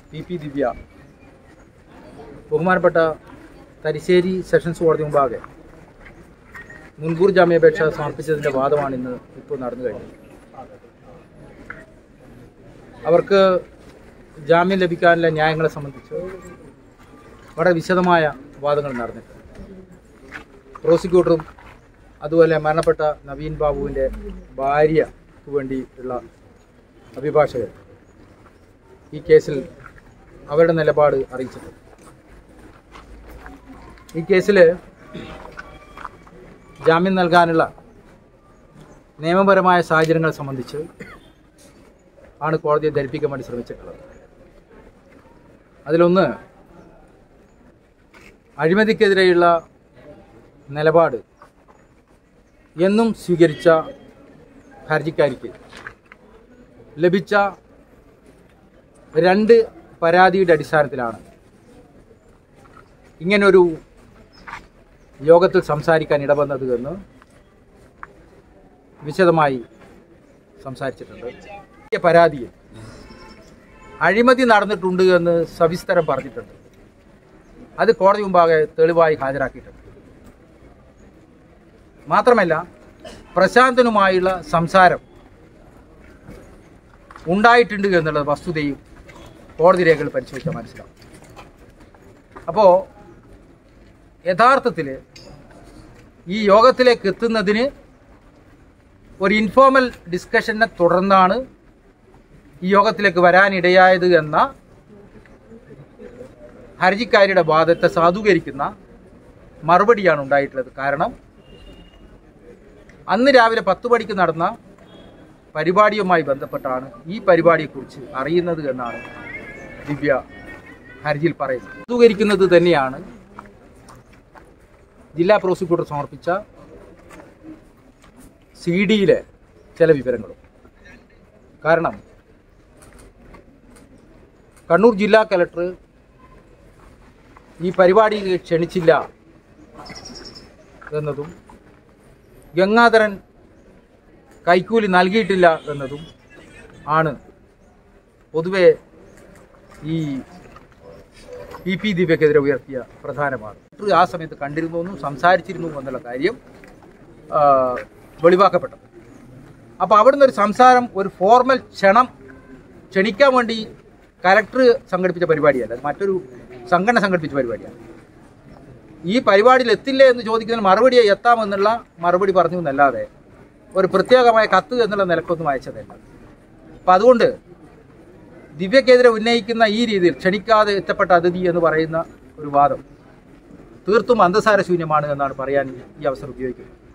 P P ദിവ്യ ബഹുമാനപ്പെട്ട തരിശ്ശേരി sessions കോടതി മുമ്പാകെ മുൻകൂർ ജാമ്യാപേക്ഷ സമർപ്പിച്ചതിൻ്റെ വാദമാണ് ഇന്ന് ഇപ്പോൾ നടന്നു കഴിഞ്ഞത് അവർക്ക് ജാമ്യം ലഭിക്കാനുള്ള ന്യായങ്ങളെ സംബന്ധിച്ച് വളരെ വിശദമായ വാദങ്ങൾ നടന്നിട്ടുണ്ട് പ്രോസിക്യൂട്ടറും അതുപോലെ മരണപ്പെട്ട നവീൻ ബാബുവിൻ്റെ ഭാര്യക്ക് വേണ്ടിയുള്ള അഭിഭാഷകർ ഈ കേസിൽ അവരുടെ നിലപാട് അറിയിച്ചിട്ടുണ്ട് ഈ കേസിൽ ജാമ്യം നൽകാനുള്ള നിയമപരമായ സാഹചര്യങ്ങളെ സംബന്ധിച്ച് ആണ് കോടതിയെ ധരിപ്പിക്കാൻ വേണ്ടി ശ്രമിച്ചിട്ടുള്ളത് അതിലൊന്ന് അഴിമതിക്കെതിരെയുള്ള നിലപാട് എന്നും സ്വീകരിച്ച ഹർജിക്കാരിക്ക് ലഭിച്ച രണ്ട് പരാതിയുടെ അടിസ്ഥാനത്തിലാണ് ഇങ്ങനൊരു യോഗത്തിൽ സംസാരിക്കാൻ ഇടവന്നത് എന്ന് വിശദമായി സംസാരിച്ചിട്ടുണ്ട് ഈ പരാതിയിൽ അഴിമതി നടന്നിട്ടുണ്ട് എന്ന് സവിസ്തരം പറഞ്ഞിട്ടുണ്ട് അത് കോടതി മുമ്പാകെ തെളിവായി ഹാജരാക്കിയിട്ടുണ്ട് മാത്രമല്ല പ്രശാന്തനുമായുള്ള സംസാരം ഉണ്ടായിട്ടുണ്ട് എന്നുള്ള വസ്തുതയും കോടതി രേഖകൾ പരിശോധിച്ചാൽ മനസ്സിലാവും അപ്പോൾ യഥാർത്ഥത്തിൽ ഈ യോഗത്തിലേക്ക് എത്തുന്നതിന് ഒരു ഇൻഫോർമൽ ഡിസ്കഷനെ തുടർന്നാണ് ഈ യോഗത്തിലേക്ക് വരാനിടയായത് എന്ന ഹർജിക്കാരിയുടെ വാദത്തെ സാധൂകരിക്കുന്ന മറുപടിയാണ് ഉണ്ടായിട്ടുള്ളത് കാരണം അന്ന് രാവിലെ പത്ത് മണിക്ക് നടന്ന പരിപാടിയുമായി ബന്ധപ്പെട്ടാണ് ഈ പരിപാടിയെക്കുറിച്ച് അറിയുന്നത് എന്നാണ് ദിവ്യ ഹർജിയിൽ പറയുന്നത് സാധൂകരിക്കുന്നത് തന്നെയാണ് ജില്ലാ പ്രോസിക്യൂട്ടർ സമർപ്പിച്ച സി ഡിയിലെ ചില വിവരങ്ങളും കാരണം കണ്ണൂർ ജില്ലാ കലക്ടർ ഈ പരിപാടിയിൽ ക്ഷണിച്ചില്ല എന്നതും ഗംഗാധരൻ കൈക്കൂലി നൽകിയിട്ടില്ല എന്നതും ആണ് പൊതുവെ ഈ പി പി ദിവ്യക്കെതിരെ ഉയർത്തിയ പ്രധാനമാണ് ആ സമയത്ത് കണ്ടിരുന്നു എന്നും സംസാരിച്ചിരുന്നു എന്നുള്ള കാര്യം ആ, വെളിവാക്കപ്പെട്ടത് അപ്പോൾ അവിടുന്ന് ഒരു സംസാരം ഒരു ഫോർമൽ ക്ഷണം ക്ഷണിക്കാൻ വേണ്ടി കലക്ടർ സംഘടിപ്പിച്ച പരിപാടിയല്ല അത് മറ്റൊരു സംഘടന സംഘടിപ്പിച്ച പരിപാടിയാണ് ഈ പരിപാടിയിൽ എത്തില്ലേ എന്ന് ചോദിക്കുന്നതിന് മറുപടിയെ എത്താമെന്നുള്ള മറുപടി പറഞ്ഞു എന്നല്ലാതെ ഒരു പ്രത്യേകമായ കത്ത് എന്നുള്ള നിലക്കൊന്നും അയച്ചതല്ല അപ്പം അതുകൊണ്ട് ദിവ്യക്കെതിരെ ഉന്നയിക്കുന്ന ഈ രീതിയിൽ ക്ഷണിക്കാതെ എത്തപ്പെട്ട അതിഥി എന്ന് പറയുന്ന ഒരു വാദം തീർത്തും അന്തസാരശൂന്യമാണ് എന്നാണ് പറയാൻ ഈ അവസരം ഉപയോഗിക്കുന്നത്